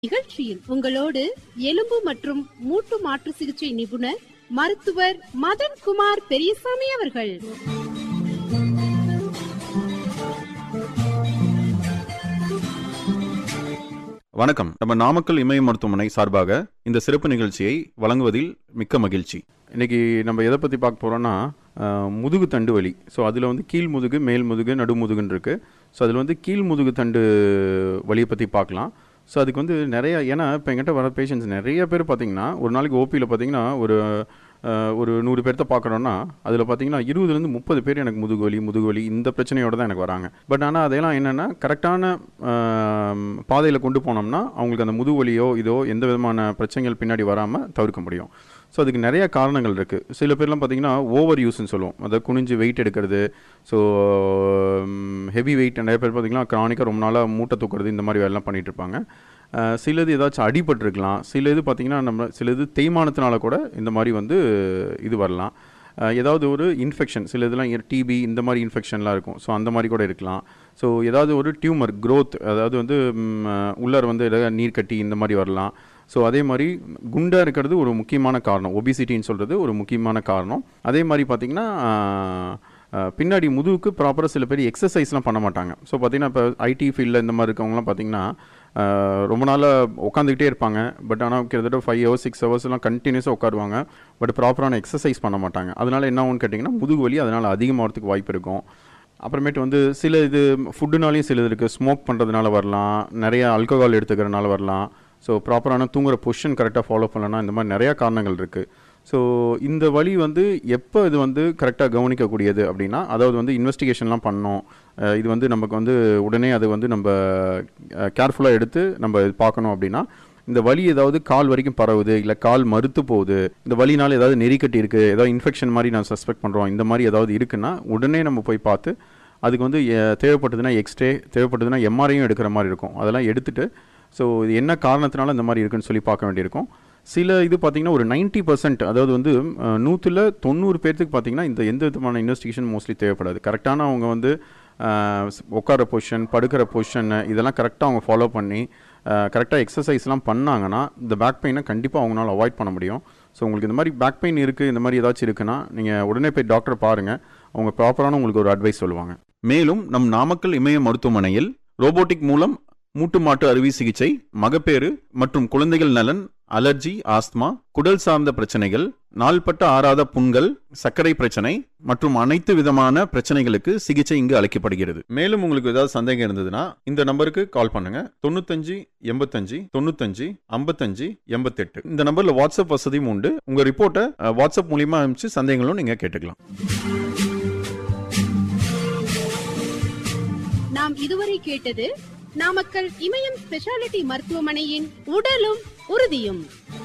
நிகழ்ச்சியில் உங்களோடு எலும்பு மற்றும் மூட்டு மாற்று சிகிச்சை நிபுணர் மருத்துவர் மதன் குமார் பெரியசாமி அவர்கள் வணக்கம் நம்ம நாமக்கல் இமய மருத்துவமனை சார்பாக இந்த சிறப்பு நிகழ்ச்சியை வழங்குவதில் மிக்க மகிழ்ச்சி இன்னைக்கு நம்ம எதை பற்றி பார்க்க போகிறோம்னா முதுகு தண்டு வலி ஸோ அதில் வந்து கீழ் முதுகு மேல் முதுகு நடு முதுகுன்னு இருக்குது ஸோ அதில் வந்து கீழ் முதுகு தண்டு வலியை பற்றி பார்க்கலாம் ஸோ அதுக்கு வந்து நிறைய ஏன்னா இப்போ எங்கிட்ட வர பேஷண்ட்ஸ் நிறைய பேர் பார்த்தீங்கன்னா ஒரு நாளைக்கு ஓபியில் பார்த்தீங்கன்னா ஒரு அஹ், ஒரு நூறு பேர்த்த பார்க்குறோன்னா அதில் பார்த்தீங்கன்னா இருபதுலேருந்து முப்பது பேர் எனக்கு முதுகு வலி முதுகு வலி இந்த பிரச்சனையோட தான் எனக்கு வராங்க பட் ஆனால் அதெல்லாம் என்னென்னா கரெக்டான பாதையில் கொண்டு போனோம்னா அவங்களுக்கு அந்த முதுகு வலியோ இதோ எந்த விதமான பிரச்சனைகள் பின்னாடி வராமல் தவிர்க்க முடியும் ஸோ அதுக்கு நிறைய காரணங்கள் இருக்குது சில பேர்லாம் பார்த்தீங்கன்னா ஓவர் யூஸ்ன்னு சொல்லுவோம் அதாவது குனிஞ்சு வெயிட் எடுக்கிறது ஸோ ஹெவி வெயிட் நிறைய பேர் பார்த்தீங்கன்னா க்ரானிக்காக ரொம்ப நாளாக மூட்டை தூக்குறது இந்த மாதிரி வேலைலாம் பண்ணிட்டு இருப்பாங்க அஹ் சிலது ஏதாச்சும் அடிபட்டிருக்கலாம் சில இது பார்த்தீங்கன்னா நம்ம சில இது தேய்மானத்தினால கூட இந்த மாதிரி வந்து இது வரலாம் அஹ் ஏதாவது ஒரு இன்ஃபெக்ஷன் சில இதெல்லாம் டிபி இந்த மாதிரி இன்ஃபெக்ஷன்லாம் இருக்கும் ஸோ அந்த மாதிரி கூட இருக்கலாம் ஸோ ஏதாவது ஒரு டியூமர் growth அதாவது வந்து ம், அஹ் உள்ளார வந்து ஏதாவது நீர் கட்டி இந்த மாதிரி வரலாம் ஸோ அதே மாதிரி குண்டாக இருக்கிறது ஒரு முக்கியமான காரணம் ஒபிசிட்டின்னு சொல்கிறது ஒரு முக்கியமான காரணம் அதே மாதிரி பார்த்திங்கன்னா ஆஹ், ஆஹ், பின்னாடி முதுகுக்கு ப்ராப்பராக சில பேர் எக்ஸசைஸ்லாம் பண்ண மாட்டாங்க ஸோ பார்த்தீங்கன்னா இப்போ ஐடி ஃபீல்டில் இந்த மாதிரி இருக்கவங்கலாம் பார்த்தீங்கன்னா ஆஹ், ரொம்ப நாளாக உட்காந்துக்கிட்டே இருப்பாங்க பட் ஆனால் கிட்டத்தட்ட ஃபைவ் ஹவர்ஸ் சிக்ஸ் ஹவர்ஸ்லாம் கண்டினியூஸாக உட்காருவாங்க பட் ப்ராப்பரான எக்ஸசைஸ் பண்ண மாட்டாங்க அதனால என்ன ஆகும்னு கேட்டிங்கன்னா முதுகு வலி அதனால் அதிகமாகிறதுக்கு வாய்ப்பு இருக்கும் அப்புறமேட்டு வந்து சில இது ஃபுட்டுனாலையும் சில இது இருக்குது ஸ்மோக் பண்ணுறதுனால வரலாம் நிறைய ஆல்கஹால் எடுத்துக்கிறதுனால வரலாம் ஸோ ப்ராப்பரான தூங்குற பொசிஷன் கரெக்டாக ஃபாலோ பண்ணலன்னா இந்த மாதிரி நிறையா காரணங்கள் இருக்குது ஸோ இந்த வழி வந்து எப்போ இது வந்து கரெக்டாக கவனிக்கக்கூடியது அப்படின்னா அதாவது வந்து இன்வெஸ்டிகேஷன்லாம் பண்ணோம் அஹ் இது வந்து நமக்கு வந்து உடனே அது வந்து நம்ம கேர்ஃபுல்லாக எடுத்து நம்ம இது பார்க்கணும் அப்படின்னா இந்த வலி ஏதாவது கால் வரைக்கும் பரவுது இல்லை கால் மறுத்து போகுது இந்த வலினால ஏதாவது நெறிக்கட்டி இருக்குது ஏதாவது இன்ஃபெக்ஷன் மாதிரி நான் சஸ்பெக்ட் பண்ணுறோம் இந்த மாதிரி ஏதாவது இருக்குன்னா உடனே நம்ம போய் பார்த்து அதுக்கு வந்து எ- தேவைப்பட்டதுன்னா எக்ஸ்ரே தேவைப்பட்டதுன்னா எம்ஆர்ஐயும் எடுக்கிற மாதிரி இருக்கும் அதெல்லாம் எடுத்துட்டு ஸோ இது என்ன காரணத்தினால இந்த மாதிரி இருக்குன்னு சொல்லி பார்க்க வேண்டியிருக்கும் சில இது பார்த்தீங்கன்னா ஒரு 90% பர்சன்ட் அதாவது வந்து நூற்றில் தொண்ணூறு பேர்த்துக்கு பார்த்தீங்கன்னா இந்த எந்த விதமான இன்வெஸ்டிகேஷன் மோஸ்ட்லி தேவைப்படாது கரெக்டான அவங்க வந்து அஹ், ஸ்- உட்கார பொசிஷன் படுக்கிற பொசிஷன் இதெல்லாம் கரெக்டாக அவங்க ஃபாலோ பண்ணி கரெக்டாக எக்ஸசைஸ்லாம் பண்ணாங்கன்னா இந்த பேக் பெயினை கண்டிப்பாக அவங்களால அவாய்ட் பண்ண முடியும் ஸோ உங்களுக்கு இந்த மாதிரி பேக் பெயின் இருக்குது இந்த மாதிரி ஏதாச்சும் இருக்குன்னா நீங்கள் உடனே போய் டாக்டரை பாருங்கள் அவங்க ப்ராப்பரான உங்களுக்கு ஒரு அட்வைஸ் சொல்லுவாங்க மேலும் நம் நாமக்கல் இமய மருத்துவமனையில் ரோபோட்டிக் மூலம் மூட்டு மாட்டு அறுவை சிகிச்சை மகப்பேறு மற்றும் குழந்தைகள் நலன் அலர்ஜி ஆஸ்துமா குடல் சார்ந்த பிரச்சனைகள் நாள்பட்ட ஆறாத புண்கள் சர்க்கரை பிரச்சனை மற்றும் அனைத்து விதமான பிரச்சனைகளுக்கு சிகிச்சை இங்கு அளிக்கப்படுகிறது மேலும் உங்களுக்கு ஏதாவது சந்தேகம் இருந்ததுன்னா இந்த நம்பருக்கு கால் பண்ணுங்க தொண்ணூத்தஞ்சு எண்பத்தஞ்சு தொண்ணூத்தஞ்சு ஐம்பத்தஞ்சு எண்பத்தெட்டு இந்த நம்பர்ல வாட்ஸ்அப் வசதியும் உண்டு உங்க ரிப்போர்ட்டை அஹ், வாட்ஸ்அப் மூலியமா அனுப்பிச்சு சந்தேகங்களும் நீங்க கேட்டுக்கலாம் நாம் இதுவரை கேட்டது நாமக்கல் இமயம் ஸ்பெஷாலிட்டி மருத்துவமனையின் உடலும் உறுதியும்